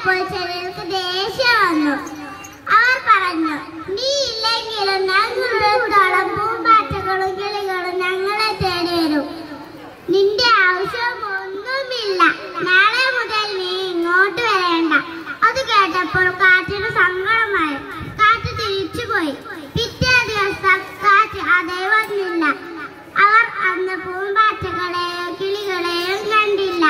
കണ്ടപ്പോൾ ചിലർക്ക് ദേഷ്യം വന്നു അവർ പറഞ്ഞു നീ ഇല്ലെങ്കിലും ഞങ്ങളുടത്തോളം പൂമ്പാറ്റകളും കിളികളും ഞങ്ങളെ തേടി വരും നിന്റെ ആവശ്യമൊന്നുമില്ല നാളെ മുതൽ നീ ഇങ്ങോട്ട് വരേണ്ട അത് കേട്ടപ്പോൾ കാറ്റിന് സങ്കടമായി കാറ്റ് തിരിച്ചുപോയി പിറ്റേ ദിവസം കാറ്റ് അതേ വന്നില്ല അവർ അന്ന് പൂമ്പാറ്റകളെയോ കിളികളെയും കണ്ടില്ല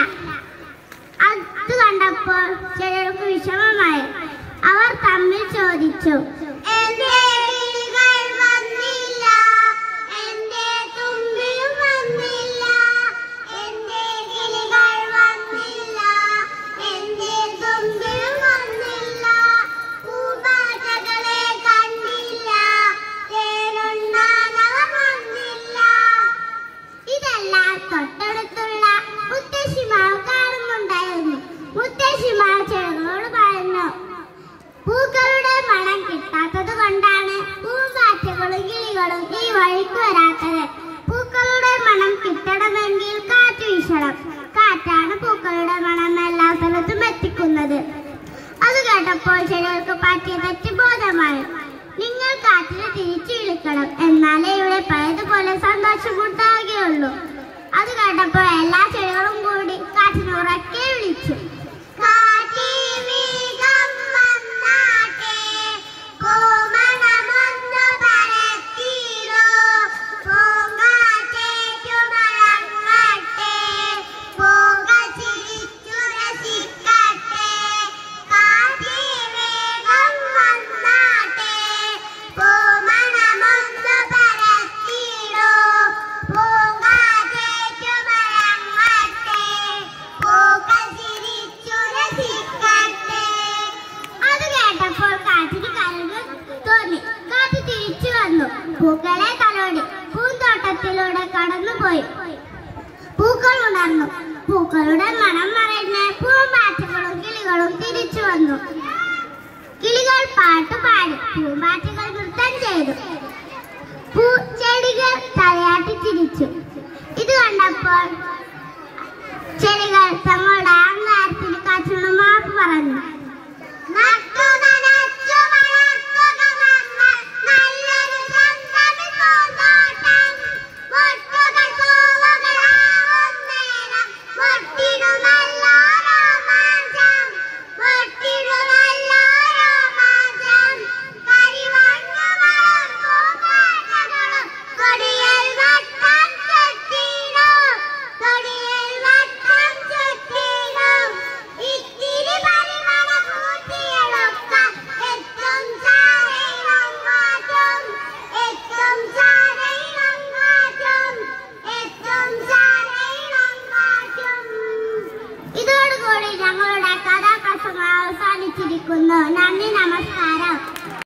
അത് കണ്ടപ്പോൾ ചിലർക്ക് വിഷമമായി അവർ തമ്മിൽ ചോദിച്ചു എന്റെ കിളികൾ വന്നില്ല എന്റെ തുമ്പിയും വന്നില്ല എന്റെ കിളികൾ വന്നില്ല എന്റെ തുമ്പിയും വന്നില്ല പൂമ്പാറ്റകളെ കണ്ടില്ല തേനുണ്ണാൻ അവർ വന്നില്ല ഇതെല്ലാം തൊട്ടടുത്തുള്ള മുത്തശ്ശിമാർ കാണുന്നുണ്ടായിരുന്നു മുത്തശ്ശിമാർ ചെറുകളോട് പറഞ്ഞു പൂക്കളുടെ മണം കിട്ടാത്തത് കൊണ്ടാണ് പൂമ്പാറ്റകളും കിളികളും ഈ വഴിക്ക് വരാത്തത് പൂക്കളുടെ മണം കിട്ടണമെങ്കിൽ കാറ്റ് വീശണം കാറ്റാണ് പൂക്കളുടെ മണം എല്ലാ സ്ഥലത്തും എത്തിക്കുന്നത് അത് കേട്ടപ്പോൾ ചിലർക്ക് പറ്റിയ തെറ്റ് ബോധമായി നിങ്ങൾ കാറ്റിനെ തിരിച്ചു വിളിക്കണം എന്നാലേ ഇവിടെ പഴയതുപോലെ സന്തോഷം ഉണ്ടാകുകയുള്ളൂ അത് കേട്ടപ്പോൾ എല്ലാ ചെടികളും കൂടി കാറ്റിനെ ഉറക്കെ വിളിച്ചു കാറ്റേ വേഗം വന്നാട്ടെ, കോമളമൊന്നു പരത്തിയിടൂ, പൂങ്കാറ്റേറ്റു മടങ്ങട്ടെ, പൂങ്ക ചിരിച്ചു രസിക്കട്ടെ. കാറ്റേ വേഗം വന്നാട്ടെ, കോമളമൊന്നു പരത്തിയിടൂ, പൂങ്കാറ്റേറ്റു മടങ്ങട്ടെ, പൂങ്ക ചിരിച്ചു രസിക്കട്ടെ. അത് കേട്ടപ്പോൾ കാറ്റിന് കരട് തോന്നി കാറ്റ് തിരിച്ചു വന്നു പൂക്കളെ തലോടി പൂന്തോട്ടത്തിലൂടെ കടന്നുപോയി പൂക്കൾ ഉണർന്നു പൂക്കളുടെ മണം മറഞ്ഞ് പൂമ്പാറ്റകളും കിളികളും തിരിച്ചു വന്നു കിളികൾ പാട്ട് പാടി പൂമ്പാറ്റകൾ നൃത്തം ചെയ്തു പൂച്ചെടികൾ തലയാട്ടി ചിരിച്ചു ഇത് കണ്ടപ്പോൾ ചെടികൾ തങ്ങളുടെ അഹങ്കാരത്തിന് കാറ്റിനോട് മാപ്പ് പറഞ്ഞു നട്ടു നനച്ചു വളർത്തുക നമ്മൾ നല്ലൊരു ചന്തമി പൂന്തോട്ടം. മൊട്ടുകൾ പൂവുകളാവും നേരം മൊട്ടിടുമല്ലോ രോമാഞ്ചം. മൊട്ടിടുമല്ലോ രോമാഞ്ചം. കരിവണ്ടുകളും പൂമ്പാറ്റകളും കൊടിയിൽ വട്ടം ചുറ്റിടും. കൊടിയിൽ വട്ടം ചുറ്റിടും. ഇത്തിരി പരിമള പൂത്തിയളൊക്കെ എത്തും ചാരയിളം കാറ്റും. എത്തും ചാരയിളം കാറ്റും. എത്തും ചാരയിളം കാറ്റും. ഇതോടുകൂടി ഞങ്ങളുടെ കഥാപ്രസംഗം അവസാനിച്ചിരിക്കുന്നു നന്ദി നമസ്കാരം